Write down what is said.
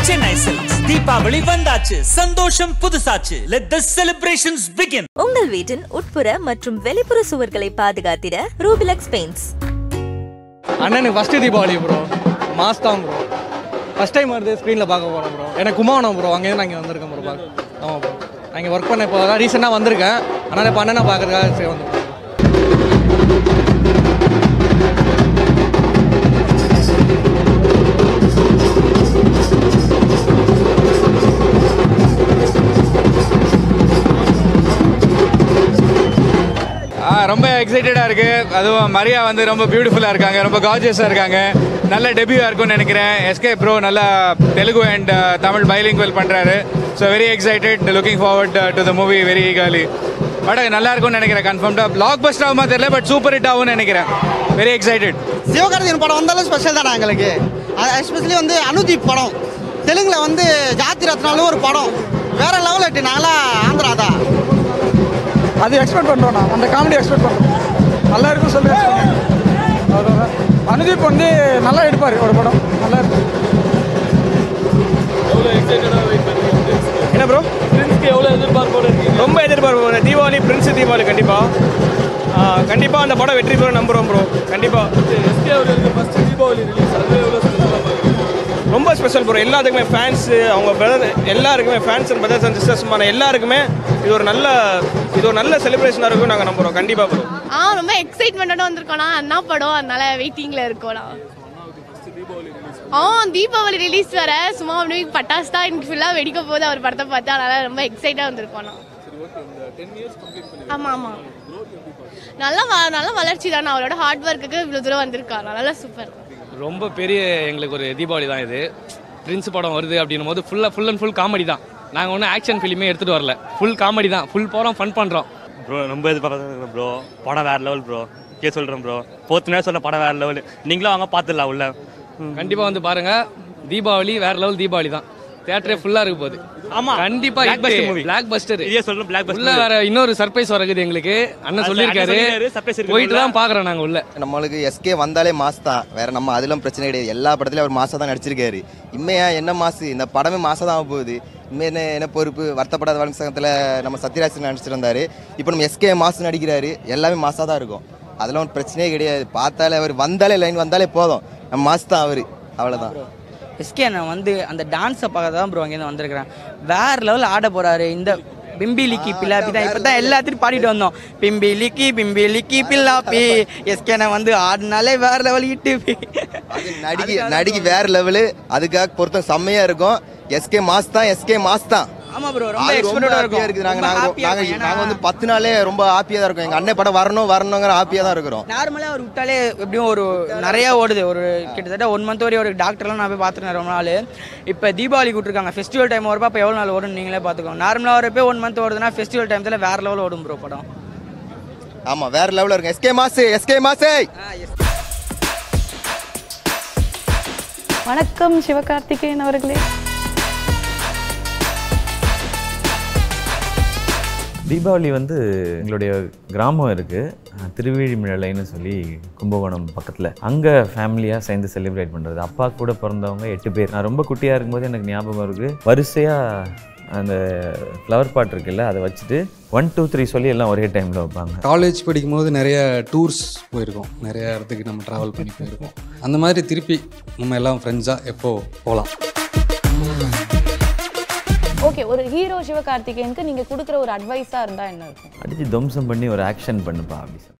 Chennai Silks. Deepavali வந்தாச்சு சந்தோஷம் புதுசாச்சு let the celebrations begin உங்கள் வீட்டின் உட்புற மற்றும் வெளிப்புற சுவர்களை பாதுகாத்திட ரூபிலக்ஸ் பெயிண்ட்ஸ் அண்ணனுக்கு ஃபஸ்ட்டு தீபாவளி ப்ரோ மாஸ் தான் ப்ரோ ஃபஸ்ட் டைம் வருது ஸ்க்ரீனில் பார்க்க போகிறோம் ப்ரோ எனக்கு கும்பகோணம் ப்ரோ அங்கேருந்து நான் இங்கே வந்திருக்கேன் ப்ரோ பார்க்க ஆமாம் ப்ரோ நான் இங்கே ஒர்க் பண்ண இப்போ தான் ரீசெண்டாக வந்திருக்கேன் அதனால் இப்போ அண்ணனை பார்க்கறதுக்காக சரி வந்திருக்கேன் ஆ ரொம்ப எக்ஸைட்டடாக இருக்குது அதுவும் மரியா வந்து ரொம்ப பியூட்டிஃபுல்லாக இருக்காங்க ரொம்ப கார்ஜியஸாக இருக்காங்க நல்ல டெபியூவாக இருக்கும்னு நினைக்கிறேன் எஸ்கே ப்ரோ நல்லா தெலுங்கு அண்ட் தமிழ் பைலிங்குவல் பண்ணுறாரு so very excited looking forward to the movie very eagerly but நல்லா இருக்கும்னு நினைக்கிறேன் கன்ஃபார்ம்டாக பிளாக் பஸ்ட் ஆகுமா தெரியல பட் சூப்பர் ஹிட் ஆகும்னு நினைக்கிறேன் வெரி எக்ஸைட்டட் சிவகார்த்திகேயன் படம் வந்தாலும் ஸ்பெஷல் தானே எங்களுக்கு எஸ்பெஷலி வந்து அனுதீப் படம் தெலுங்குல வந்து ஜாதி ரத்னாலும் ஒரு படம் வேற லெவல் எட்டு நாங்களாம் ஆந்திரா தான் அது எக்ஸ்பெக்ட் பண்ணுறோண்ணா அந்த காமெடி எக்ஸ்பெக்ட் பண்ணுறோம் நல்லா இருக்கும் சொல்லி அவ்வளோதான் அனுதீப் வந்து நல்லா எடுப்பார் ஒரு படம் நல்லா இருக்கும் என்ன ப்ரோ பிரின்ஸ்க்கு எவ்வளோ எதிர்பார்ப்போட இருக்கீங்க ரொம்ப எதிர்பார்ப்பு தீபாவளி பிரின்ஸ் தீபாவளி கண்டிப்பாக கண்டிப்பாக அந்த படம் வெற்றி பெறும் நம்புகிறோம் ப்ரோ கண்டிப்பாக எஸ்கே அவர்களுக்கு ஃபஸ்ட்டு தீபாவளி ரிலீஸ் அது எவ்வளோ ரொம்ப ஸ்பெஷல் ப்ரோ எல்லாத்துக்குமே ஃபேன்ஸு அவங்க பிரதர் எல்லாருக்குமே ஃபேன்ஸ் அண்ட் பிரதர்ஸ் அண்ட் சிஸ்டர்ஸ்மான எல்லாருக்குமே இது ஒரு நல்ல இது ஒரு நல்ல செலிப்ரேஷனாக இருக்கும் நாங்கள் நம்புகிறோம் கண்டிப்பாக ப்ரோ ஆ ரொம்ப எக்ஸைட்மெண்ட்டோட வந்திருக்கோண்ணா அண்ணா படம் அதனால வெயிட்டிங்ல இருக்கோண்ணா ஆ தீபாவளி ரிலீஸ் வர சும்மா அப்படியே பட்டாசு தான் இன்னைக்கு ஃபுல்லாக வெடிக்க போகுது அவர் படத்தை பார்த்து அதனால ரொம்ப எக்ஸைட்டாக வந்திருக்கோண்ணா ஆமாம் ஆமாம் நல்லா வ- நல்ல வளர்ச்சி தானே அவரோட ஹார்ட் ஒர்க்குக்கு இவ்வளோ தூரம் வந்திருக்காரு நல்லா சூப்பர் ரொம்ப பெரிய எங்களுக்கு ஒரு தீபாவளி தான் இது பிரின்ஸ் படம் வருது அப்படின்னும் போது ஃபுல்லாக ஃபுல் அண்ட் ஃபுல் காமெடி தான் நாங்கள் ஒன்றும் ஆக்ஷன் ஃபிலிமே எடுத்துகிட்டு வரல ஃபுல் காமெடி தான் ஃபுல் போகிறோம் ஃபன் பண்ணுறோம் ப்ரோ ரொம்ப எதிர்பார்க்குறேன் ப்ரோ படம் வேறு லெவல் ப்ரோ கே சொல்கிறேன் ப்ரோ போத்து நேரம் சொல்ல படம் வேறு லெவல் நீங்களும் அவங்க பார்த்துடலாம் உள்ள கண்டிப்பாக வந்து பாருங்கள் தீபாவளி வேற லெவல் தீபாவளி தான் தேட்டரே ஃபுல்லாக இருக்க போகுது ஆமா. கண்டிப்பா Blockbuster movie. பிளாக் பஸ்டர் இதே சொல்லணும் பிளாக் உள்ள வேற இன்னொரு சர்ப்ரைஸ் வரக்குது எங்களுக்கு அண்ணன் அது சொல்லியிருக்காரு அண்ணன் சொல்லிருக்காரு, surprise இருக்கு போயிட்டு உள்ள. தான் பார்க்குறோம் நாங்கள் உள்ள நம்மளுக்கு எஸ்கே வந்தாலே மாஸ் தான் வேற நம்ம அதெல்லாம் பிரச்சனை கிடையாது எல்லா படத்துலயும் அவர் மாசா தான் நடிச்சிருக்காரு இம்மையா என்ன மாசு இந்த படமே மாசா தான் ஆக போகுது இனிமே என்ன என்ன பொறுப்பு வருத்தப்படாத வாழ்க்கை சங்கத்தில் நம்ம சத்யராஜ் நடிச்சிருந்தாரு இப்போ நம்ம எஸ்கே மாசு நடிக்கிறாரு எல்லாமே மாசா தான் இருக்கும் அதெல்லாம் ஒரு பிரச்சனையே கிடையாது பார்த்தாலே அவர் வந்தாலே லைன் வந்தாலே போதும் நம்ம மாசு தான் அவர் அவ்வளோதான் எஸ்கே நான் வந்து அந்த டான்ஸை பார்க்க தான் ப்ரோ அங்கேருந்து வந்திருக்கிறேன் வேற லெவல் ஆட போறாரு இந்த பிம்பி லிக்கி பில்லாப்பி தான் இப்போ தான் எல்லாத்தையும் பாடிட்டு வந்தோம் பிம்பி லிக்கி பிம்பி லிக்கி பில்லாப்பி எஸ்கே நான் வந்து ஆடினாலே வேற லெவல் இட்டு அது நடிகை நடிகை வேற லெவலு அதுக்காக பொருத்தம் செம்மையா இருக்கும் எஸ்கே மாஸ் தான் எஸ்கே மாஸ் தான் ஆமா ப்ரோ ரொம்ப அது எக்ஸ்பெக்டடா happy-ஆ இருக்கும் இருக்குது நாங்க ரொம்ப நாங்க happy-ஆ நாங்க இருக்கும். நாங்க வந்து ஏன்னா, பத்து நாளே ரொம்ப ஹாப்பியா தான் இருக்கும் எங்க அண்ணன் படம் வரணும் வரணுங்கிற ஹாப்பியா தான் இருக்கிறோம் நார்மலா அவர் விட்டாலே எப்படியும் ஒரு நிறைய ஓடுது ஒரு கிட்டத்தட்ட ஒன் மந்த் வரையும் ஒரு டாக்டர்லாம் நான் போய் பார்த்துருந்தேன் ரொம்ப நாள் இப்போ தீபாவளி கூட்டிருக்காங்க ஃபெஸ்டிவல் டைம் வரப்போ அப்போ எவ்வளோ நாள் ஓடும் நீங்களே பார்த்துக்கோங்க நார்மலாக வரப்போ ஒன் மந்த் ஓடுதுன்னா ஃபெஸ்டிவல் டைம்ஸில் வேற லெவல் ஓடும் ப்ரோ படம் ஆமா வேற லெவல்ல இருக்கும் எஸ்கே மாசு எஸ்கே மாசே வணக்கம் சிவகார்த்திகேயன் அவர்களே தீபாவளி வந்து எங்களுடைய கிராமம் இருக்குது திருவிழிமிழலைன்னு சொல்லி கும்பகோணம் பக்கத்தில் அங்கே ஃபேமிலியாக சேர்ந்து செலிப்ரேட் பண்ணுறது அப்பா கூட பிறந்தவங்க எட்டு பேர் நான் ரொம்ப குட்டியாக இருக்கும்போது எனக்கு ஞாபகம் இருக்குது வரிசையாக அந்த ஃப்ளவர் பாட் இருக்குல்ல அதை வச்சுட்டு ஒன் டூ த்ரீ சொல்லி எல்லாம் ஒரே டைமில் வைப்பாங்க காலேஜ் படிக்கும்போது நிறைய டூர்ஸ் போயிருக்கோம் நிறைய இடத்துக்கு நம்ம ட்ராவல் பண்ணி போயிருக்கோம் அந்த மாதிரி திருப்பி நம்ம எல்லாம் ஃப்ரெண்ட்ஸாக எப்போ போகலாம் ஓகே ஒரு ஹீரோ சிவகார்த்திகேயனுக்கு நீங்க கொடுக்குற ஒரு அட்வைஸா இருந்தா என்ன இருக்கும் அடித்து துவம்சம் பண்ணி ஒரு ஆக்ஷன் பண்ணுப்பா அப்படி